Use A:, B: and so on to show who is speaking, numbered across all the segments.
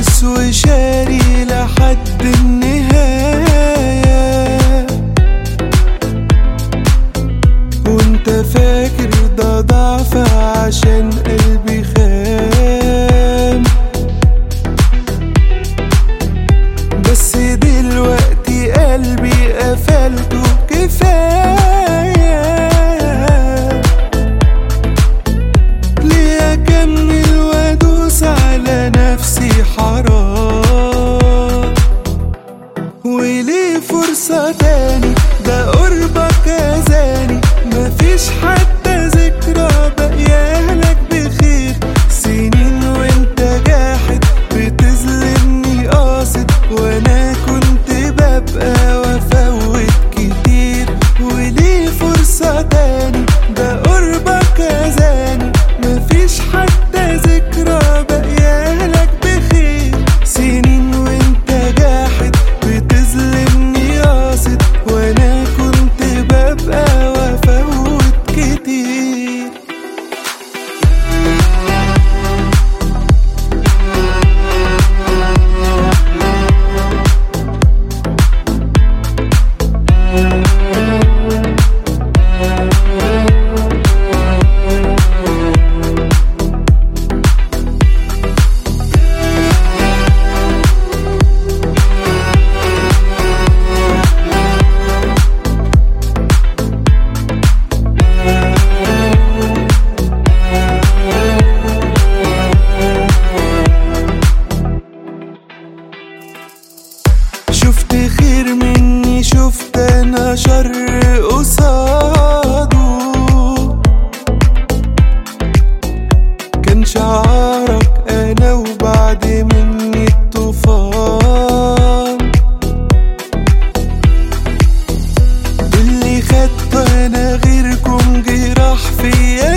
A: دايس وشاري لحد النهاية وانت فاكر ده ضعف عشان قلبي خام بس دلوقتي قلبي قفلته كفاية ليه أكمل وأدوس على نفسي حرام وليه فرصة تاني ده قربك أذاني مفيش حتى ذكرى باقيالك بخير سنين وانت جاحد بتظلمني قاصد وانا كنت ببقى وافوت كتير وليه فرصة تاني ده قربك أذاني مفيش حتى ذكرى باقيالك بخير سنين وانت جاحد بتظلمني قاصد وانا كنت ببقى وافوت كتير شفت خير مني شفت انا شر قصاده كان شعارك انا وبعد مني الطوفان اللي خدته انا غيركم جراح فيا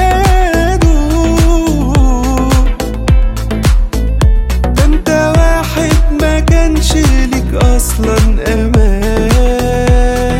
A: زادوا ده انت واحد ما كانش ليك اصلا امان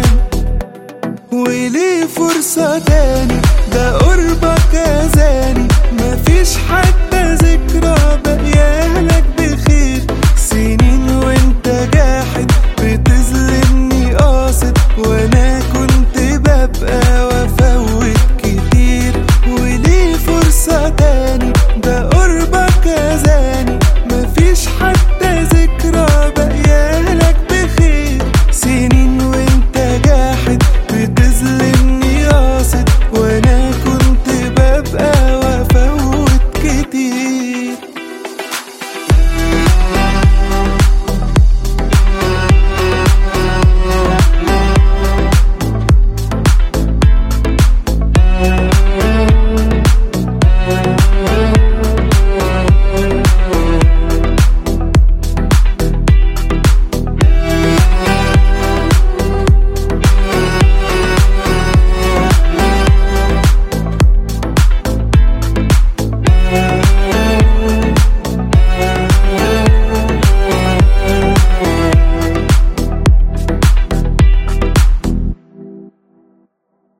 A: وليه فرصة تاني ده قربك اذاني مفيش حتى ذكرى باقيالك بخير سنين وانت جاحد بتظلمني قاصد وانا كنت ببقى وافوت كتير وليه فرصة تاني